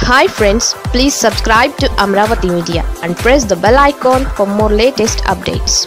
hi friends please subscribe to Amaravati media and press the bell icon for more latest updates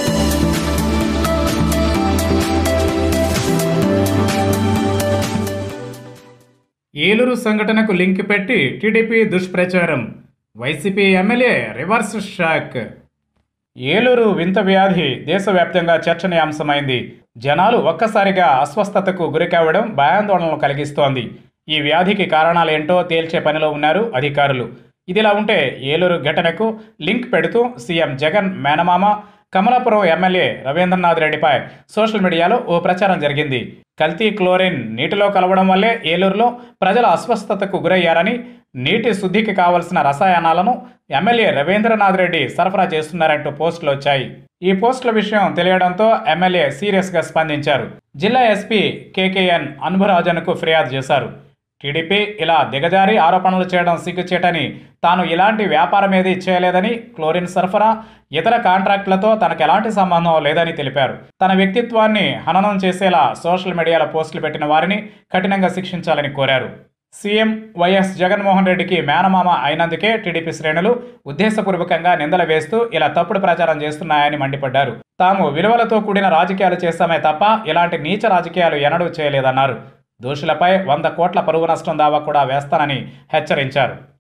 Eluru సంఘటనకు link పెట్టి TDP దుష్ప్రచారం YCP MLA reverse shock Eluru వింత వ్యాధి దేశవ్యాప్తంగా చర్చనీయాంశమైంది జనాలు ఒక్కసారిగా అస్వస్థతకు గురికావడం భయాందోళనలు కలిగిస్తోంది ఈ వ్యాధికి కారణాలేంటో తేల్చే పనిలో ఉన్నారు అధికారులు ఇదిలా ఉంటే ఏలూరు ఘటనకు లింక్ పెడుతూ సీఎం జగన్ మేనమామ కమలాపురం ఎమ్మెల్యే రవీంద్రనాథ్ రెడ్డిపై సోషల్ మీడియాలో ఓ ప్రచారం జరిగింది కల్తీ క్లోరిన్ నీటిలో కలవడం వల్లే ఏలూరులో ప్రజల అస్వస్థతకు గురయ్యారని నీటి శుద్ధికి కావలసిన రసాయనాలను ఎమ్మెల్యే రవీంద్రనాథ్ రెడ్డి సరఫరా చేస్తున్నారంటూ పోస్టులు వచ్చాయి ఈ పోస్టుల విషయం తెలియడంతో ఎమ్మెల్యే సీరియస్గా స్పందించారు జిల్లా ఎస్పీ కేకేఎన్ అన్బురాజన్కు ఫిర్యాదు చేశారు టీడీపీ ఇలా దిగజారి ఆరోపణలు చేయడం సిగ్గుచేటని తాను ఇలాంటి వ్యాపారం ఏదీ చేయలేదని క్లోరిన్ సరఫరా ఇతర కాంట్రాక్టులతో తనకు ఎలాంటి సంబంధం లేదని తెలిపారు తన వ్యక్తిత్వాన్ని హననం చేసేలా సోషల్ మీడియాలో పోస్టులు పెట్టిన వారిని కఠినంగా శిక్షించాలని కోరారు సీఎం వైఎస్ జగన్మోహన్ రెడ్డికి మేనమామ అయినందుకే టీడీపీ శ్రేణులు ఉద్దేశపూర్వకంగా నిందలు వేస్తూ ఇలా తప్పుడు ప్రచారం చేస్తున్నాయని మండిపడ్డారు తాము విలువలతో కూడిన రాజకీయాలు చేస్తామే తప్ప ఇలాంటి నీచ రాజకీయాలు ఎన్నడూ చేయలేదన్నారు దోషులపై వంద కోట్ల పరువు నష్టం దావా కూడా వేస్తానని హెచ్చరించారు